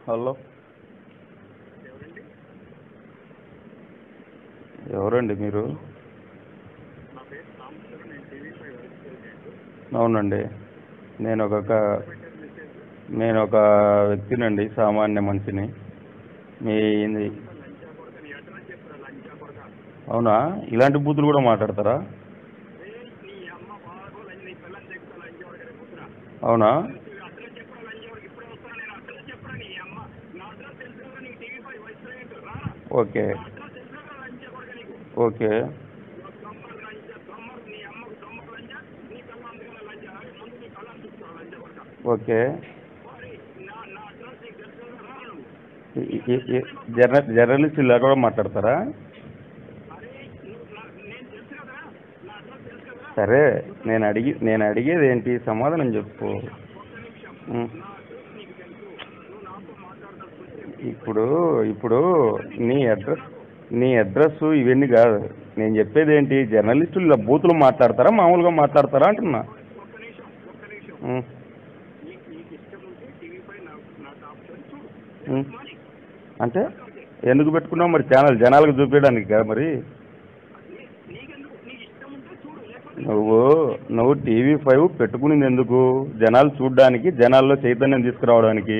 Hello ఎవరండి మీరు అవునండి నేను ఒక క- నేను ఒక వ్యక్తినండి సామాన్య మనిషిని మీ అవునా ఇలాంటి బూతులు కూడా మాట్లాడతారా అవునా ఓకే ఓకే ఓకే ఈ- ఈ- ఈ- జర్న జర్నలిస్ట్ ఇలా కూడా మాట్లాడతారా సరే నేను అడిగి నేను అడిగేది ఏంటి సమాధానం చెప్పు ఉం. ఇప్పుడు ఇప్పుడు నీ అడ్రస్ నీ అడ్రస్ ఇవన్నీ కాదు నేను చెప్పేది ఏంటి జర్నలిస్టులు ఇలా బూతులు మాట్లాడతారా మామూలుగా మాట్లాడతారా అంటున్నా ఉం. ఉం. అంటే ఎందుకు పెట్టుకున్నావు మరి ఛానల్ జనాలకు చూపించడానికి కదా మరి నువ్వు నువ్వు టీవీ ఫైవ్ పెట్టుకునింది ఎందుకు జనాలు చూడడానికి జనాల్లో చైతన్యం తీసుకురావడానికి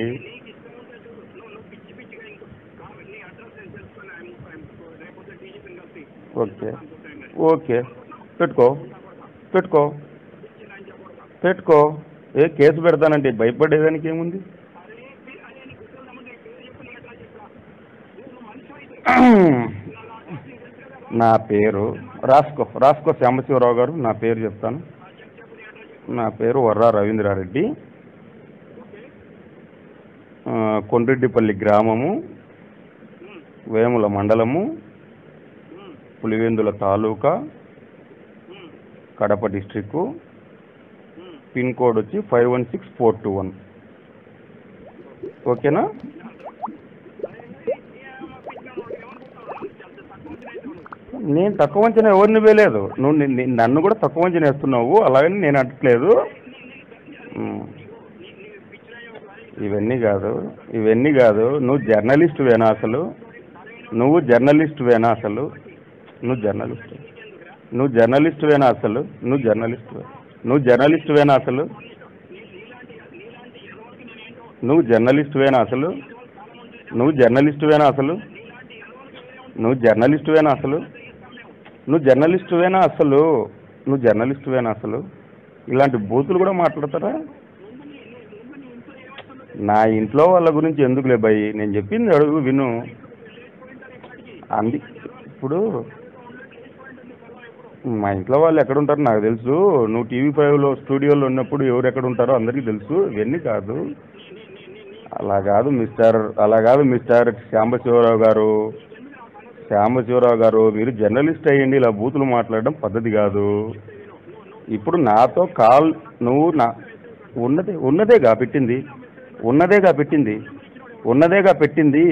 ఓకే ఓకే పెట్టుకో పెట్టుకో పెట్టుకో ఏ కేసు పెడతానంటే భయపడేదానికి ఏముంది నా పేరు రాసుకో రాసుకో శ్యామశివరావు గారు నా పేరు చెప్తాను నా పేరు వర్రా రవీంద్రారెడ్డి ఆ, కొండ్రెడ్డిపల్లి గ్రామము వేముల మండలము Pulivendula taluka Kadapa district pin code వచ్చి five one six four two one ఓకేనా నేను తక్కువ అంచనా ఎవరిని వేయలేదు నువ్వు ని- ని- నన్ను కూడా తక్కువ అంచనా వేస్తున్నావు అలాగని నేను అంటలేదు ఉమ్. ఇవన్నీ కాదు ఇవన్నీ కాదు నువ్వు జర్నలిస్ట్ వేనా అసలు నువ్వు జర్నలిస్ట్ వేనా అసలు నువ్వు జర్నలిస్ట్ నువ్వు జర్నలిస్ట్ వేనా అసలు నువ్వు జర్నలిస్ట్ నువ్వు జర్నలిస్ట్ వేనా అసలు నువ్వు జర్నలిస్ట్ వేనా అసలు నువ్వు జర్నలిస్ట్ వేనా అసలు నువ్వు జర్నలిస్ట్ వేనా అసలు నువ్వు జర్నలిస్ట్ వేనా అసలు నువ్వు జర్నలిస్ట్ వేనా అసలు ఇలాంటి బూతులు కూడా మాట్లాడతారా నా ఇంట్లో వాళ్ళ గురించి ఎందుకులే భయ్ నేను చెప్పింది అడుగు విను అంది ఇప్పుడు మా ఇంట్లో వాళ్ళు ఎక్కడ ఉంటారో నాకు తెలుసు నువ్వు టీవీ ఫైవ్లో స్టూడియోలో ఉన్నప్పుడు ఎవరు ఎక్కడ ఉంటారో అందరికీ తెలుసు ఇవన్నీ కాదు అలా కాదు మిస్టర్ అలా కాదు మిస్టర్ శాంబశివరావు గారు శాంబశివరావు గారు మీరు జర్నలిస్ట్ అయ్యండి ఇలా బూతులు మాట్లాడడం పద్ధతి కాదు ఇప్పుడు నాతో కాల్ నువ్వు నా ఉన్నదే ఉన్నదేగా పెట్టింది ఉన్నదేగా పెట్టింది ఉన్నదేగా పెట్టింది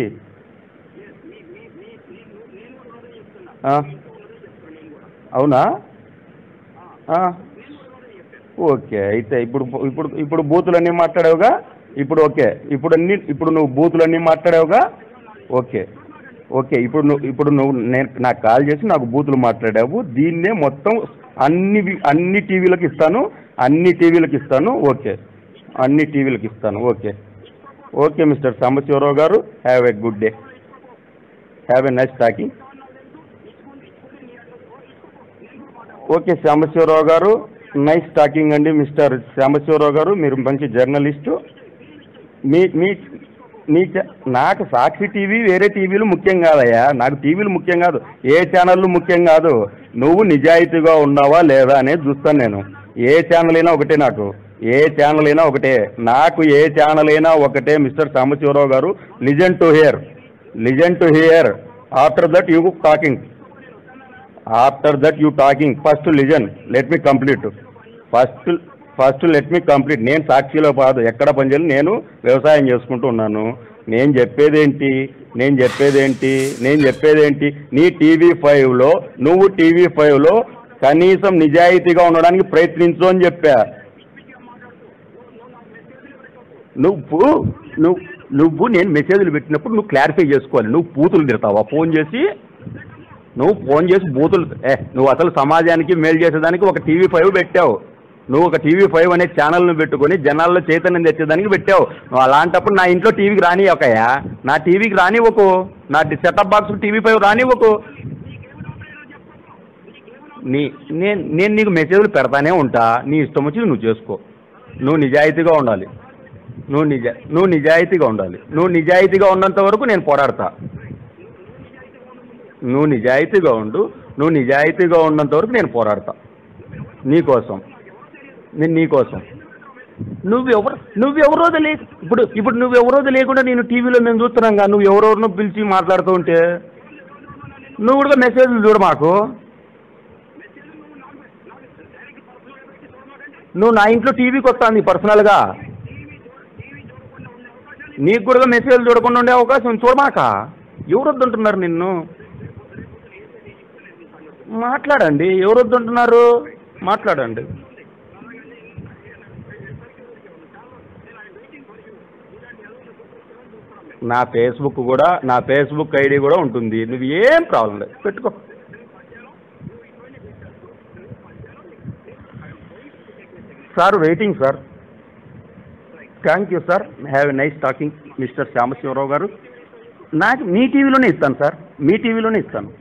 ఆ. అవునా ఆ. ఓకే అయితే ఇప్పుడు ఇప్పుడు ఇప్పుడు బూతులన్నీ మాట్లాడావుగా ఇప్పుడు ఓకే ఇప్పుడు అన్ని ఇప్పుడు నువ్వు బూతులన్నీ మాట్లాడావుగా ఓకే ఓకే ఇప్పుడు నువ్వు ఇప్పుడు నువ్వు నేను నాకు కాల్ చేసి నాకు బూతులు మాట్లాడావు దీన్నే మొత్తం అన్ని వి- అన్ని టీవీలకు ఇస్తాను అన్ని టీవీలకు ఇస్తాను ఓకే అన్ని టీవీలకు ఇస్తాను okay okay mister Sambasivarao garu have a good day have a nice talking okay Sambasivarao garu nice talking అండి మిస్టర్ సాంబశివరావు గారు మీరు మంచి జర్నలిస్టు మీ మీ మీ చ- నాకు సాక్షి టీవీ వేరే టీవీలు ముఖ్యం కాదయ్యా నాకు టీవీలు ముఖ్యం కాదు ఏ ఛానళ్ళు ముఖ్యం కాదు నువ్వు నిజాయితీగా ఉన్నావా లేదా అనేది చూస్తాను నేను ఏ ఛానల్ అయినా ఒకటే నాకు ఏ ఛానల్ అయినా ఒకటే నాకు ఏ ఛానల్ అయినా ఒకటే mister Sambasivarao garu listen to here listen to here after that you talking after that you talking first listen let me complete first first let me complete నేను సాక్షిలో కాదు ఎక్కడ పనిచేయాలి నేను వ్యవసాయం చేసుకుంటూ ఉన్నాను నేను చెప్పేదేంటి నేను చెప్పేదేంటి నేను చెప్పేదేంటి నీ టీవీ ఫైవ్లో నువ్వు టీవీ ఫైవ్లో కనీసం నిజాయితీగా ఉండడానికి ప్రయత్నించు అని చెప్పా నువ్వు నువ్వు నువ్వు నేను మెసేజ్లు పెట్టినప్పుడు నువ్వు క్లారిఫై చేసుకోవాలి నువ్వు పూతులు తిడతావా ఫోన్ చేసి నువ్వు ఫోన్ చేసి బూతులు ఏ నువ్వు అసలు సమాజానికి మేలు చేసేదానికి ఒక టీవీ ఫైవ్ పెట్టావు నువ్వు ఒక టీవీ ఫైవ్ అనే ఛానల్ను పెట్టుకొని జనాల్లో చైతన్యం తెచ్చేదానికి పెట్టావు నువ్వు అలాంటప్పుడు నా ఇంట్లో టీవీకి రాని ఒకయా నా టీవీకి రాని ఒక నా సెటప్ బాక్స్ టీవీ ఫైవ్ రాని ఒక నీ నేను నేను నీకు మెసేజ్లు పెడతానే ఉంటా నీ ఇష్టం వచ్చి నువ్వు చేసుకో నువ్వు నిజాయితీగా ఉండాలి నువ్వు నిజ నువ్వు నిజాయితీగా ఉండాలి నువ్వు నిజాయితీగా ఉన్నంత వరకు నేను పోరాడతా నువ్వు నిజాయితీగా ఉండు నువ్వు నిజాయితీగా ఉన్నంత వరకు నేను పోరాడతా నీకోసం నేను నీకోసం నువ్వెవరు నువ్వెవరో లే ఇప్పుడు ఇప్పుడు నువ్వెవరో లేకుండా నేను టీవీలో మేము చూస్తున్నాం కదా నువ్వు ఎవరెవరినో పిలిచి మాట్లాడుతూ ఉంటే నువ్వు కూడా మెసేజ్లు చూడు మాకు నువ్వు నా ఇంట్లో టీవీకి వస్తాను పర్సనల్గా నీకు కూడా మెసేజ్లు చూడకుండా ఉండే అవకాశం చూడమాక ఎవరు వద్దంటున్నారు నిన్ను మాట్లాడండి ఎవరు వద్దంటున్నారు మాట్లాడండి నా ఫేస్బుక్ కూడా నా ఫేస్బుక్ ఐడి కూడా ఉంటుంది నువ్వు ఏం ప్రాబ్లం లేదు పెట్టుకో sir waiting sir thank you sir have a nice talking mister Shyamasivarao garu నాకు మీ టీవీలోనే ఇస్తాను సార్ మీ టీవీలోనే ఇస్తాను